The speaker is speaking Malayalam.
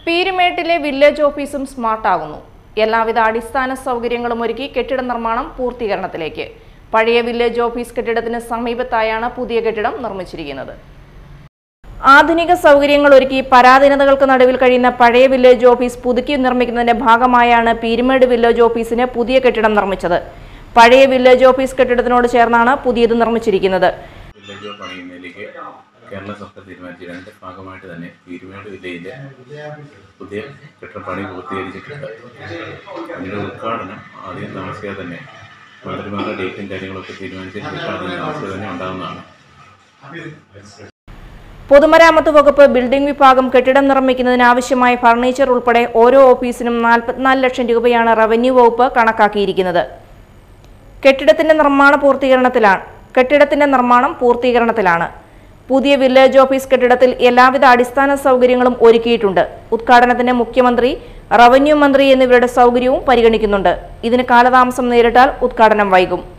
പീരുമേട്ടിലെ വില്ലേജ് ഓഫീസും സ്മാർട്ടാകുന്നു എല്ലാവിധ അടിസ്ഥാന സൗകര്യങ്ങളും ഒരുക്കി കെട്ടിട നിർമ്മാണം പൂർത്തീകരണത്തിലേക്ക് പഴയ വില്ലേജ് ഓഫീസ് കെട്ടിടത്തിന് സമീപത്തായാണ് പുതിയ കെട്ടിടം നിർമ്മിച്ചിരിക്കുന്നത് ആധുനിക സൗകര്യങ്ങൾ ഒരുക്കി പരാധീനതകൾക്ക് നടുവിൽ കഴിയുന്ന പഴയ വില്ലേജ് ഓഫീസ് പുതുക്കി നിർമ്മിക്കുന്നതിന്റെ ഭാഗമായാണ് പീരുമേട് വില്ലേജ് ഓഫീസിന് പുതിയ കെട്ടിടം നിർമ്മിച്ചത് പഴയ വില്ലേജ് ഓഫീസ് കെട്ടിടത്തിനോട് ചേർന്നാണ് പുതിയത് നിർമ്മിച്ചിരിക്കുന്നത് വില്ലേജ് പണിയുന്നതിലേക്ക് കേരള സർക്കാർ തീരുമാനിച്ചു അതിൻ്റെ ഭാഗമായിട്ട് തന്നെ പീരുമേട് വില്ലേജിലെ പുതിയ കെട്ടിടപ്പണി പൂർത്തീകരിച്ചിട്ടുണ്ട് അതിൻ്റെ ഉദ്ഘാടനം ആദ്യം താമസിയാതെ തന്നെ മന്ത്രിമാരുടെ ഡേറ്റും കാര്യങ്ങളൊക്കെ തീരുമാനിച്ചിട്ട് ആദ്യം താമസിയാതെ തന്നെ ഉണ്ടാകുന്നതാണ് പൊതുമരാമത്ത് വകുപ്പ് ബിൽഡിംഗ് വിഭാഗം കെട്ടിടം നിർമ്മിക്കുന്നതിന് ആവശ്യമായ ഫർണിച്ചർ ഉൾപ്പെടെ ഓരോ ഓഫീസിനും നാൽപ്പത്തിനാല് ലക്ഷം രൂപയാണ് റവന്യൂ വകുപ്പ് കണക്കാക്കിയിരിക്കുന്നത് കെട്ടിടത്തിന്റെ നിർമ്മാണ പൂർത്തീകരണത്തിലാണ് കെട്ടിടത്തിന്റെ നിർമ്മാണം പൂർത്തീകരണത്തിലാണ് പുതിയ വില്ലേജ് ഓഫീസ് കെട്ടിടത്തിൽ എല്ലാവിധ അടിസ്ഥാന സൗകര്യങ്ങളും ഒരുക്കിയിട്ടുണ്ട് ഉദ്ഘാടനത്തിന് മുഖ്യമന്ത്രി റവന്യൂ മന്ത്രി എന്നിവരുടെ സൗകര്യവും പരിഗണിക്കുന്നുണ്ട് ഇതിന് കാലതാമസം നേരിട്ടാൽ ഉദ്ഘാടനം വൈകും